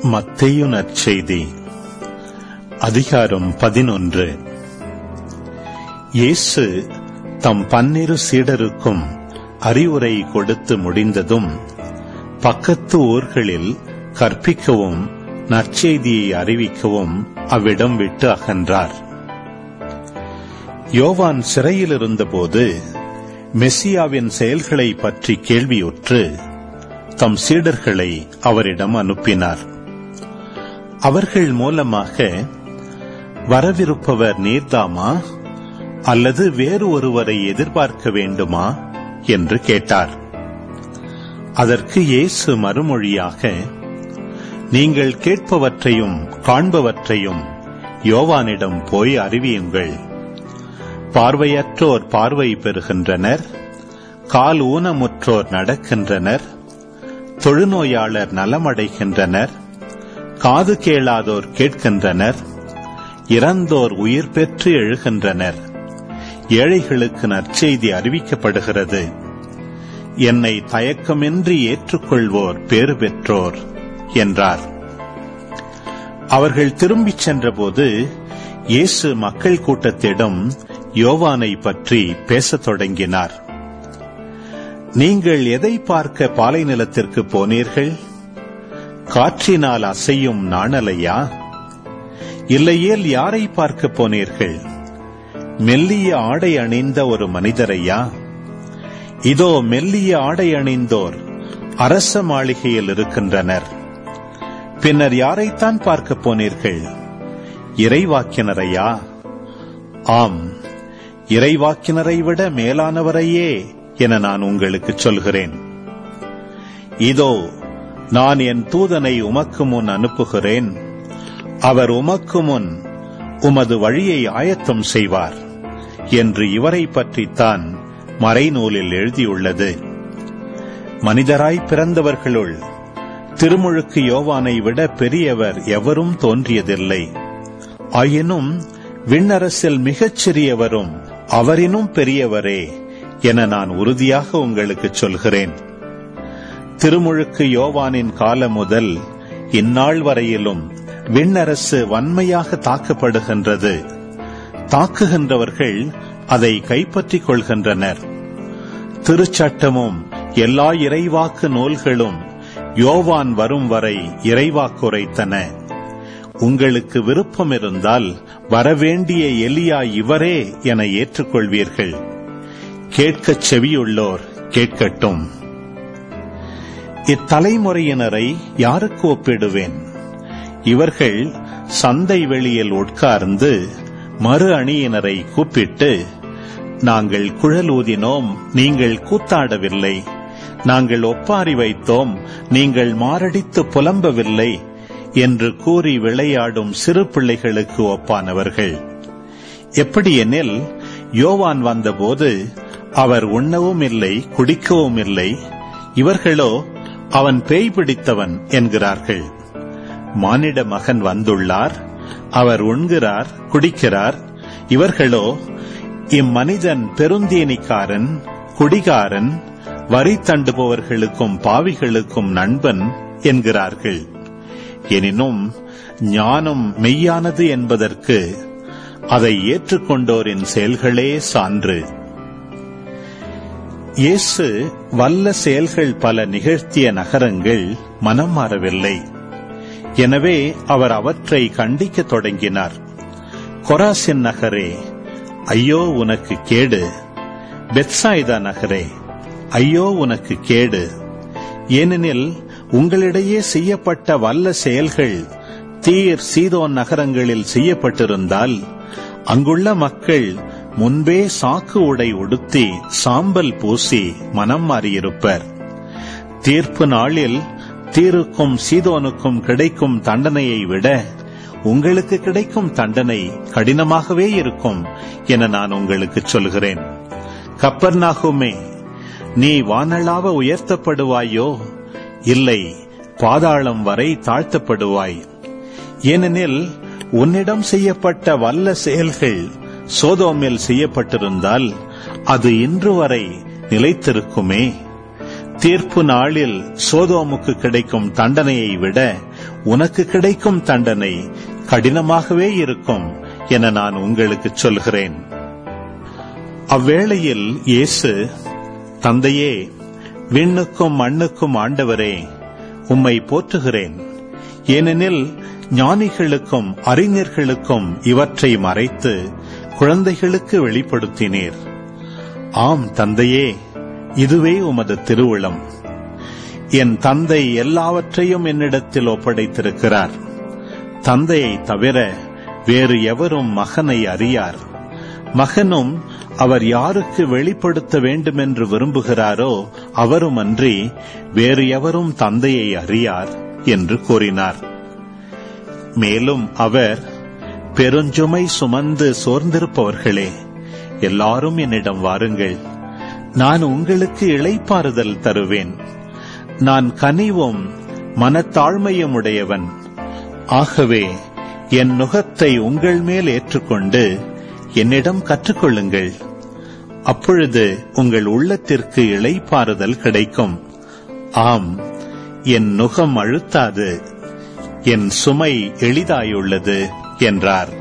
மத்தேயு நற்செய்தி அதிகாரம் பதினொன்று இயேசு தம் பன்னிரு சீடருக்கும் அறிவுரை கொடுத்து முடிந்ததும் பக்கத்து ஊர்களில் கற்பிக்கவும் நற்செய்தியை அறிவிக்கவும் அவ்விடம் விட்டு அகன்றார் யோவான் சிறையில் இருந்தபோது மெஸ்ஸியாவின் செயல்களை பற்றி கேள்வியுற்று தம் சீடர்களை அவரிடம் அனுப்பினார் அவர்கள் மூலமாக வரவிருப்பவர் நீர்தாமா அல்லது வேறு ஒருவரை எதிர்பார்க்க வேண்டுமா என்று கேட்டார் அதற்கு இயேசு மறுமொழியாக நீங்கள் கேட்பவற்றையும் காண்பவற்றையும் யோவானிடம் போய் அறிவியுங்கள் பார்வையற்றோர் பார்வை பெறுகின்றனர் கால் ஊனமுற்றோர் நடக்கின்றனர் தொழுநோயாளர் நலமடைகின்றனர் காது கேளாதோர் கேட்கின்றனர் இறந்தோர் உயிர் பெற்று எழுகின்றனர் ஏழைகளுக்கு நற்செய்தி அறிவிக்கப்படுகிறது என்னை தயக்கமின்றி ஏற்றுக்கொள்வோர் பேறு பெற்றோர் என்றார் அவர்கள் திரும்பிச் சென்றபோது இயேசு மக்கள் கூட்டத்திடம் யோவானை பற்றி பேசத் தொடங்கினார் நீங்கள் எதை பார்க்க பாலை நிலத்திற்கு போனீர்கள் காற்றினால் அசையும் நாணலையா இல்லையேல் யாரை பார்க்க போனீர்கள் மெல்லிய ஆடை அணிந்த ஒரு மனிதரையா இதோ மெல்லிய ஆடை அணிந்தோர் அரச மாளிகையில் இருக்கின்றனர் பின்னர் யாரைத்தான் பார்க்க போனீர்கள் இறைவாக்கினரையா ஆம் இறைவாக்கினரை விட மேலானவரையே என நான் உங்களுக்கு சொல்கிறேன் இதோ நான் என் தூதனை உமக்கு முன் அனுப்புகிறேன் அவர் உமக்கு முன் உமது வழியை ஆயத்தம் செய்வார் என்று இவரை பற்றித்தான் மறைநூலில் எழுதியுள்ளது மனிதராய் பிறந்தவர்களுள் திருமுழுக்கு யோவானை விட பெரியவர் எவரும் தோன்றியதில்லை ஆயினும் விண்ணரசில் மிகச் சிறியவரும் அவரினும் பெரியவரே என நான் உறுதியாக உங்களுக்கு சொல்கிறேன் திருமுழுக்கு யோவானின் காலம் முதல் இந்நாள் வரையிலும் விண்ணரசு வன்மையாக தாக்கப்படுகின்றது தாக்குகின்றவர்கள் அதை கைப்பற்றிக் கொள்கின்றனர் திருச்சட்டமும் எல்லா இறைவாக்கு நூல்களும் யோவான் வரும் வரை இறைவாக்குரைத்தன உங்களுக்கு விருப்பம் இருந்தால் வரவேண்டிய எலியா இவரே என ஏற்றுக்கொள்வீர்கள் கேட்கச் செவியுள்ளோர் கேட்கட்டும் இத்தலைமுறையினரை யாருக்கு ஒப்பிடுவேன் இவர்கள் சந்தை வெளியில் உட்கார்ந்து மறு அணியினரை கூப்பிட்டு நாங்கள் குழல் ஊதினோம் நீங்கள் கூத்தாடவில்லை நாங்கள் ஒப்பாரி வைத்தோம் நீங்கள் மாரடித்து புலம்பவில்லை என்று கூறி விளையாடும் சிறு பிள்ளைகளுக்கு ஒப்பானவர்கள் எப்படியெனில் யோவான் வந்தபோது அவர் உண்ணவும் இல்லை குடிக்கவும் இல்லை இவர்களோ அவன் பேய் பிடித்தவன் என்கிறார்கள் மானிட மகன் வந்துள்ளார் அவர் உண்கிறார் குடிக்கிறார் இவர்களோ இம்மனிதன் பெருந்தேனிக்காரன் குடிகாரன் வரி தண்டுபவர்களுக்கும் பாவிகளுக்கும் நண்பன் என்கிறார்கள் எனினும் ஞானம் மெய்யானது என்பதற்கு அதை ஏற்றுக்கொண்டோரின் செயல்களே சான்று இயேசு வல்ல செயல்கள் பல நிகழ்த்திய நகரங்கள் மனம் மாறவில்லை எனவே அவர் அவற்றை கண்டிக்க தொடங்கினார் கொராசின் நகரே ஐயோ உனக்கு கேடு பெத்சாய்தா நகரே ஐயோ உனக்கு கேடு ஏனெனில் உங்களிடையே செய்யப்பட்ட வல்ல செயல்கள் தீர் சீதோன் நகரங்களில் செய்யப்பட்டிருந்தால் அங்குள்ள மக்கள் முன்பே சாக்கு உடை உடுத்தி சாம்பல் பூசி மனம் மாறியிருப்பர் தீர்ப்பு நாளில் தீருக்கும் சீதோனுக்கும் கிடைக்கும் தண்டனையை விட உங்களுக்கு கிடைக்கும் தண்டனை கடினமாகவே இருக்கும் என நான் உங்களுக்கு சொல்கிறேன் கப்பர்நாகுமே நீ வானளாவ உயர்த்தப்படுவாயோ இல்லை பாதாளம் வரை தாழ்த்தப்படுவாய் ஏனெனில் உன்னிடம் செய்யப்பட்ட வல்ல செயல்கள் சோதோமில் செய்யப்பட்டிருந்தால் அது இன்று வரை நிலைத்திருக்குமே தீர்ப்பு நாளில் சோதோமுக்கு கிடைக்கும் தண்டனையை விட உனக்கு கிடைக்கும் தண்டனை கடினமாகவே இருக்கும் என நான் உங்களுக்கு சொல்கிறேன் அவ்வேளையில் இயேசு தந்தையே விண்ணுக்கும் மண்ணுக்கும் ஆண்டவரே உம்மை போற்றுகிறேன் ஏனெனில் ஞானிகளுக்கும் அறிஞர்களுக்கும் இவற்றை மறைத்து குழந்தைகளுக்கு வெளிப்படுத்தினீர் ஆம் தந்தையே இதுவே உமது திருவுளம் என் தந்தை எல்லாவற்றையும் என்னிடத்தில் ஒப்படைத்திருக்கிறார் தந்தையை தவிர வேறு எவரும் மகனை அறியார் மகனும் அவர் யாருக்கு வெளிப்படுத்த வேண்டுமென்று விரும்புகிறாரோ அவரும் அன்றி வேறு எவரும் தந்தையை அறியார் என்று கூறினார் மேலும் அவர் பெருஞ்சுமை சுமந்து சோர்ந்திருப்பவர்களே எல்லாரும் என்னிடம் வாருங்கள் நான் உங்களுக்கு இளைப்பாறுதல் தருவேன் நான் கனிவும் மனத்தாழ்மையும் உடையவன் ஆகவே என் நுகத்தை உங்கள் மேல் ஏற்றுக்கொண்டு என்னிடம் கற்றுக்கொள்ளுங்கள் அப்பொழுது உங்கள் உள்ளத்திற்கு இளைப்பாறுதல் கிடைக்கும் ஆம் என் நுகம் அழுத்தாது என் சுமை எளிதாயுள்ளது என்றார்